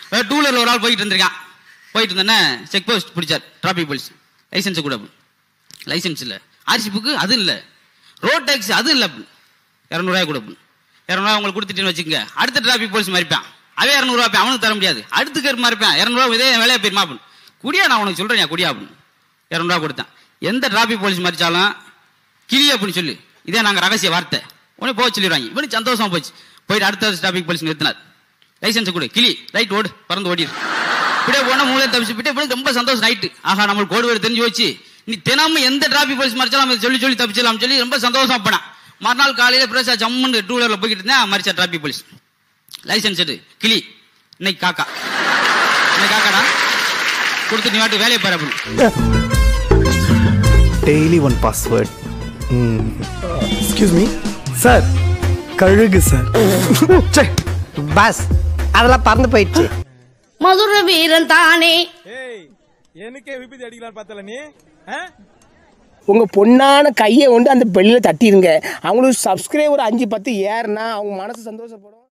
Two வீலர்ல ஒரு ஆள் போயிட்டு இருந்திருக்கான் போயிட்டு இருந்தேன்னே செக் போஸ்ட் பிடிச்சார் டிராபிக் போலீஸ் லைசன்ஸ் கூட லைசன்ஸ் இல்ல ஆர்சி புக்கு அது இல்ல ரோட் டேக்ஸ் அது இல்ல இரநூறுவாய் கூட இரநூறுவா உங்களுக்கு கொடுத்துட்டேன்னு வச்சுக்கங்க அடுத்த டிராபிக் போலீஸ் மறிப்பான் அவன் இரநூறுவா அவனுக்கு தர முடியாது அடுத்த கேர் மறிப்பான் இரநூறுவா இதே வேலையை போயிருமா அப்படின்னு குடியா நான் உனக்கு சொல்றேன் குடியா அப்படின்னு இரநூறுவா கொடுத்தேன் எந்த டிராபிக் போலீஸ் மறிச்சாலும் கிளி அப்படின்னு சொல்லி இதே நாங்க ரகசிய வார்த்தை உடனே போக சொல்லிடுவாங்க இவனுக்கு சந்தோஷமா போச்சு போயிட்டு அடுத்த டிராபிக் போலீஸ் நிறுத்தினார் லைசன்ஸ் கொடு கிளி ரைட் ஓடு பறந்து ஓடிடு இப்படியே போனா மூலையை தப்பிச்சு போயிட்டு இப்படி ரொம்ப சந்தோஷம் நைட்டு ஆஹா நம்மளுக்கு கோடு வேறு தெரிஞ்சு வச்சு நீ தினமும் எந்த டிராபிக் போலீஸ் மறிச்சாலும் அவன் சொல்லி சொல்லி தப்பிச்சலாம் சொல்லி ரொம்ப சந்தோஷம் போனான் மறுநாள் காலையில பிரசா ஜம்முன்னு டூ வீலர்ல போய்கிட்டு இருந்தேன் மறிச்சா டிராபிக் போலீஸ் லைசன்ஸ் எடு கிளி இன்னைக்கு காக்கா இன்னைக்கு காக்காடா கொடுத்து நீ வாட்டு வேலையை பாரு அப்படின்னு daily one password excuse me sir கழுகு சார் பஸ் அதெல்லாம் பறந்து போயிடுச்சு மதுர வீரன் தானே ஏய் எனக்கே விபத்து அடிக்கலாம் பார்த்தல நீ ஆ? உங்க பொண்ணான கையை கொண்டு அந்த பெல்லில் தட்டிடுங்க அவங்களுக்கு சப்ஸ்கிரைபர் அஞ்சு பத்து ஏறுனா அவங்க மனசு சந்தோஷப்படும்